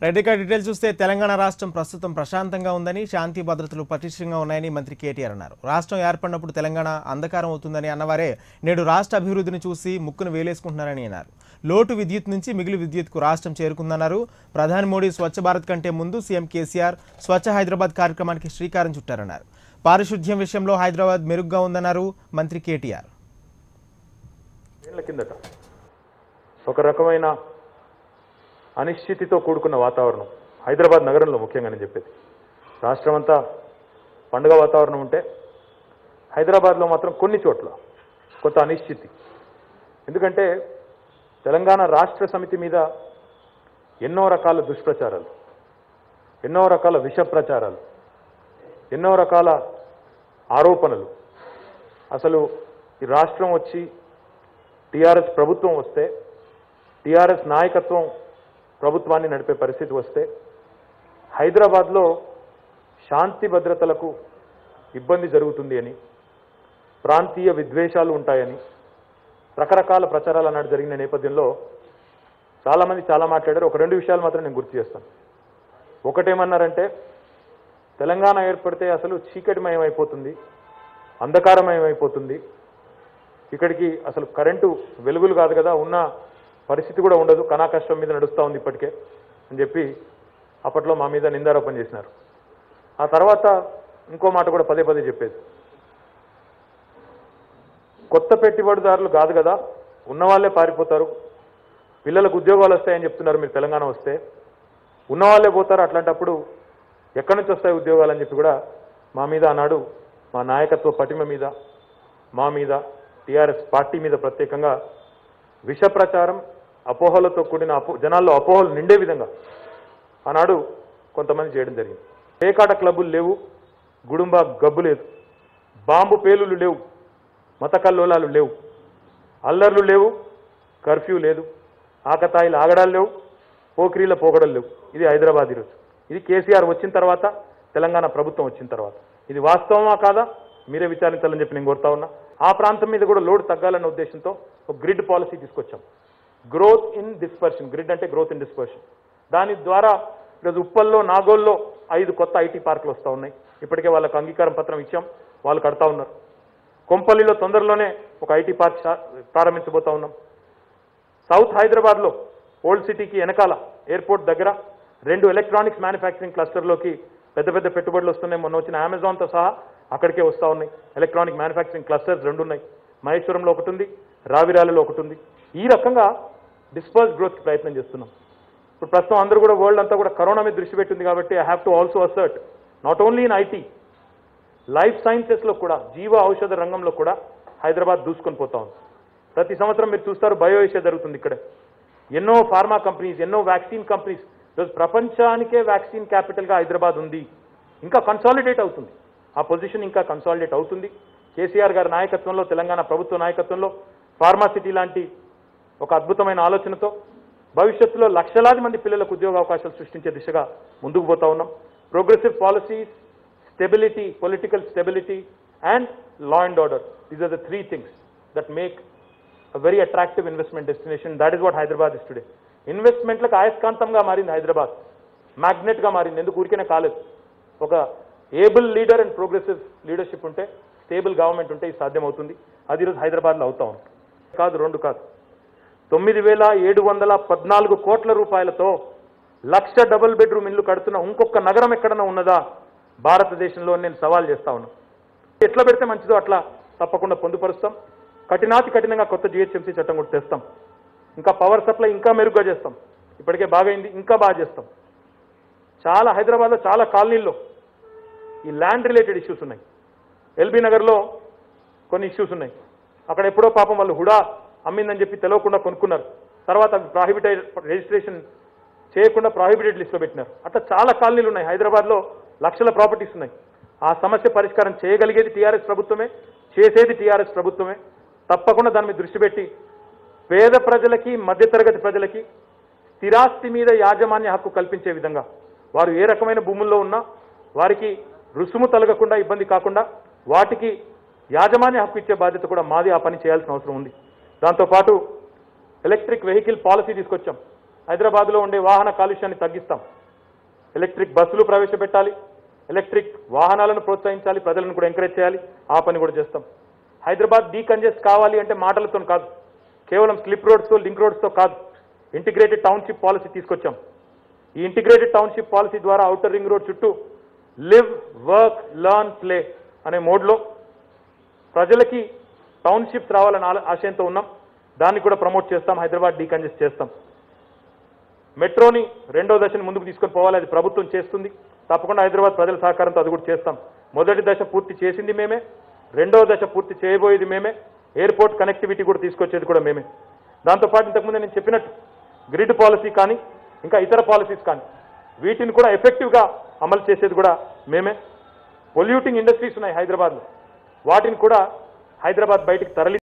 Right ఇక details చూస్తే తెలంగాణ రాష్ట్రం ప్రస్తుతం ప్రశాంతంగా ఉందని శాంతి భద్రతలు పటిష్టంగా ఉన్నాయని మంత్రి కేటీఆర్ అన్నారు రాష్ట్రం ఏర్పడినప్పుడు తెలంగాణ అంధకారం అవుతుందని అన్నవారే నేడు రాష్ట్ర అభివృద్ధిని చూసి ముక్కును వేలేసుకుంటున్నారని అన్నారు లోటు విద్యుత్ నుంచి మిగిలి విద్యుత్కు రాష్ట్రం చేరుకుందన్నారు ప్రధాని మోడీ స్వచ్ఛ భారత్ కంటే ముందు సీఎం కేసీఆర్ స్వచ్ఛ హైదరాబాద్ కార్యక్రమానికి శ్రీకారం చుట్టారన్నారు పారిశుధ్యం విషయంలో హైదరాబాద్ మెరుగ్గా ఉందన్నారు మంత్రి కేటీఆర్ ఏళ్ల కిందట ఒక రకమైన అనిశ్చితితో కూడుకున్న వాతావరణం హైదరాబాద్ నగరంలో ముఖ్యంగా నేను చెప్పేది రాష్ట్రం అంతా పండుగ వాతావరణం ఉంటే హైదరాబాద్లో మాత్రం కొన్ని చోట్ల కొంత అనిశ్చితి ఎందుకంటే తెలంగాణ రాష్ట్ర సమితి మీద ఎన్నో రకాల దుష్ప్రచారాలు ఎన్నో రకాల విష ప్రచారాలు ఎన్నో రకాల ఆరోపణలు అసలు ఈ రాష్ట్రం వచ్చి టీఆర్ఎస్ ప్రభుత్వం వస్తే టీఆర్ఎస్ నాయకత్వం ప్రభుత్వాన్ని నడిపే పరిస్థితి వస్తే హైదరాబాద్లో శాంతి భద్రతలకు ఇబ్బంది జరుగుతుంది అని ప్రాంతీయ విద్వేషాలు ఉంటాయని రకరకాల ప్రచారాలు అన్నట్టు జరిగిన నేపథ్యంలో చాలామంది చాలా మాట్లాడారు ఒక రెండు విషయాలు మాత్రం నేను గుర్తు చేస్తాను ఒకటేమన్నారంటే తెలంగాణ ఏర్పడితే అసలు చీకటిమయం అయిపోతుంది అంధకారమయం అయిపోతుంది ఇక్కడికి అసలు కరెంటు వెలుగులు కాదు కదా ఉన్న పరిస్థితి కూడా ఉండదు కణా కష్టం మీద నడుస్తూ ఉంది ఇప్పటికే అని చెప్పి అప్పట్లో మా మీద నిందారోపణ చేసినారు ఆ తర్వాత ఇంకో మాట కూడా పదే పదే చెప్పేది కొత్త పెట్టుబడిదారులు కాదు కదా ఉన్నవాళ్లే పారిపోతారు పిల్లలకు ఉద్యోగాలు వస్తాయని చెప్తున్నారు మీరు తెలంగాణ వస్తే ఉన్నవాళ్లే పోతారు అట్లాంటప్పుడు ఎక్కడి నుంచి వస్తాయి ఉద్యోగాలు అని చెప్పి కూడా మా మీద ఆనాడు మా నాయకత్వ పటిమ మీద మా మీద టీఆర్ఎస్ పార్టీ మీద ప్రత్యేకంగా విష ప్రచారం అపోహలతో కూడిన అపో జనాల్లో అపోహలు నిండే విధంగా ఆనాడు కొంతమంది చేయడం జరిగింది పేకాట క్లబ్బులు లేవు గుడుంబ గబ్బు లేదు బాంబు పేలులు లేవు మత కల్లోలాలు లేవు అల్లర్లు లేవు కర్ఫ్యూ లేదు ఆకతాయిలు ఆగడాలు లేవు పోకిరీల పోకడలు లేవు ఇది హైదరాబాద్ ఈరోజు ఇది కేసీఆర్ వచ్చిన తర్వాత తెలంగాణ ప్రభుత్వం వచ్చిన తర్వాత ఇది వాస్తవమా కాదా మీరే విచారించాలని చెప్పి నేను కోరుతా ఉన్నా ఆ ప్రాంతం మీద కూడా లోడ్ తగ్గాలన్న ఉద్దేశంతో ఒక గ్రిడ్ పాలసీ తీసుకొచ్చాం గ్రోత్ ఇన్ డిస్పర్షన్ గ్రిడ్ అంటే గ్రోత్ ఇన్ డిస్పర్షన్ దాని ద్వారా ఈరోజు ఉప్పల్లో నాగోల్లో ఐదు కొత్త ఐటీ పార్కులు వస్తూ ఉన్నాయి ఇప్పటికే వాళ్ళకు అంగీకారం పత్రం ఇచ్చాం వాళ్ళు కడతా ఉన్నారు కొంపల్లిలో తొందరలోనే ఒక ఐటీ పార్క్ షా- ప్రారంభించబోతా ఉన్నాం సౌత్ హైదరాబాద్లో ఓల్డ్ సిటీకి వెనకాల ఎయిర్పోర్ట్ దగ్గర రెండు ఎలక్ట్రానిక్స్ మ్యానుఫ్యాక్చరింగ్ క్లస్టర్లోకి పెద్ద పెద్ద పెట్టుబడులు వస్తున్నాయి మొన్న వచ్చిన అమెజాన్తో సహా అక్కడికే వస్తూ ఉన్నాయి ఎలక్ట్రానిక్ మ్యానుఫ్యాక్చరింగ్ క్లస్టర్స్ రెండు ఉన్నాయి మహేశ్వరంలో ఒకటి ఉంది రావిరాలలో ఒకటి ఉంది ఈ రకంగా డిస్పర్స్ గ్రోత్కి ప్రయత్నం చేస్తున్నాం ఇప్పుడు ప్రస్తుతం అందరూ కూడా వరల్డ్ అంతా కూడా కరోనా మీద దృష్టి పెట్టింది కాబట్టి I have to also assert not only in IT life సైన్సెస్లో కూడా జీవ ఔషధ రంగంలో కూడా హైదరాబాద్ దూసుకొని పోతా ఉంది ప్రతి సంవత్సరం మీరు చూస్తారు బయో ఏషియా జరుగుతుంది ఇక్కడ ఎన్నో ఫార్మా కంపెనీస్ ఎన్నో వ్యాక్సిన్ కంపెనీస్ ఈరోజు ప్రపంచానికే వ్యాక్సిన్ క్యాపిటల్గా హైదరాబాద్ ఉంది ఇంకా కన్సాలిడేట్ అవుతుంది ఆ పొజిషన్ ఇంకా కన్సాలిడేట్ అవుతుంది కేసీఆర్ గారి నాయకత్వంలో తెలంగాణ ప్రభుత్వ నాయకత్వంలో ఫార్మా సిటీ లాంటి ఒక అద్భుతమైన ఆలోచనతో భవిష్యత్తులో లక్షలాది మంది పిల్లలకు ఉద్యోగ అవకాశాలు సృష్టించే దిశగా ముందుకు పోతా ఉన్నాం progressive policies stability political stability and law and order these are the three things that make a very attractive investment destination. That is what Hyderabad is today. ఇన్వెస్ట్మెంట్లకు ఆయస్కాంతంగా మారింది హైదరాబాద్ మ్యాగ్నెట్గా మారింది ఎందుకు ఊరికేనే కాలేదు ఒక able leader and progressive leadership ఉంటే స్టేబుల్ గవర్నమెంట్ ఉంటే ఇది సాధ్యమవుతుంది అది ఈరోజు హైదరాబాద్లో అవుతా ఉంది కాదు రెండు కాదు తొమ్మిది వేల ఏడు వందల పద్నాలుగు కోట్ల రూపాయలతో లక్ష డబుల్ బెడ్రూమ్ ఇల్లు కడుతున్న ఇంకొక నగరం ఎక్కడన్నా ఉన్నదా భారతదేశంలో నేను సవాల్ చేస్తా ఉన్నాను ఎట్లా పెడితే మంచిదో అట్లా తప్పకుండా పొందుపరుస్తాం కఠినాతి కఠినంగా కొత్త జిహెచ్ఎంసీ చట్టం కూడా తెస్తాం ఇంకా పవర్ సప్లై ఇంకా మెరుగ్గా చేస్తాం ఇప్పటికే బాగైంది ఇంకా బాగా చేస్తాం చాలా హైదరాబాద్లో చాలా కాలనీల్లో ఈ ల్యాండ్ రిలేటెడ్ ఇష్యూస్ ఉన్నాయి ఎల్బీ నగర్లో కొన్ని ఇష్యూస్ ఉన్నాయి అక్కడ ఎప్పుడో పాపం వాళ్ళు హుడా అమ్మిందని చెప్పి తెలియకుండా కొనుక్కున్నారు తర్వాత అవి ప్రాహిబిట్ రిజిస్ట్రేషన్ చేయకుండా ప్రాహిబిటెడ్ లిస్ట్లో పెట్టినారు అట్లా చాలా కాలనీలు ఉన్నాయి హైదరాబాద్లో లక్షల ప్రాపర్టీస్ ఉన్నాయి ఆ సమస్య పరిష్కారం చేయగలిగేది టీఆర్ఎస్ ప్రభుత్వమే చేసేది టీఆర్ఎస్ ప్రభుత్వమే తప్పకుండా దాని మీద దృష్టి పెట్టి పేద ప్రజలకి మధ్యతరగతి ప్రజలకి స్థిరాస్తి మీద యాజమాన్య హక్కు కల్పించే విధంగా వారు ఏ రకమైన భూముల్లో ఉన్నా వారికి రుసుము తొలగకుండా ఇబ్బంది కాకుండా వాటికి యాజమాన్య హక్కు ఇచ్చే బాధ్యత కూడా మాది ఆ పని చేయాల్సిన అవసరం ఉంది దాంతోపాటు ఎలక్ట్రిక్ వెహికల్ పాలసీ తీసుకొచ్చాం హైదరాబాద్లో ఉండే వాహన కాలుష్యాన్ని తగ్గిస్తాం ఎలక్ట్రిక్ బస్సులు ప్రవేశపెట్టాలి ఎలక్ట్రిక్ వాహనాలను ప్రోత్సహించాలి ప్రజలను కూడా ఎంకరేజ్ చేయాలి ఆ పని కూడా చేస్తాం హైదరాబాద్ డీకంజెస్ట్ కావాలి అంటే మాటలతో కాదు కేవలం స్లిప్ రోడ్స్తో లింక్ రోడ్స్తో కాదు ఇంటిగ్రేటెడ్ టౌన్షిప్ పాలసీ తీసుకొచ్చాం ఈ ఇంటిగ్రేటెడ్ టౌన్షిప్ పాలసీ ద్వారా అవుటర్ రింగ్ రోడ్ చుట్టూ లివ్ వర్క్ లర్న్ ప్లే అనే మోడ్లో ప్రజలకి టౌన్షిప్స్ రావాలని ఆల- ఆశయంతో ఉన్నాం దాన్ని కూడా ప్రమోట్ చేస్తాం హైదరాబాద్ డీకంజెస్ట్ చేస్తాం మెట్రోని రెండో దశను ముందుకు తీసుకొని పోవాలి అది ప్రభుత్వం చేస్తుంది తప్పకుండా హైదరాబాద్ ప్రజల సహకారంతో అది కూడా చేస్తాం మొదటి దశ పూర్తి చేసింది మేమే రెండో దశ పూర్తి చేయబోయేది మేమే ఎయిర్పోర్ట్ కనెక్టివిటీ కూడా తీసుకొచ్చేది కూడా మేమే దాంతోపాటు ఇంతకుముందు నేను చెప్పినట్టు గ్రిడ్ పాలసీ కానీ ఇంకా ఇతర పాలసీస్ కానీ వీటిని కూడా ఎఫెక్టివ్గా అమలు చేసేది కూడా మేమే పొల్యూటింగ్ ఇండస్ట్రీస్ ఉన్నాయి హైదరాబాద్లో వాటిని కూడా హైదరాబాద్ బయటికి తరలి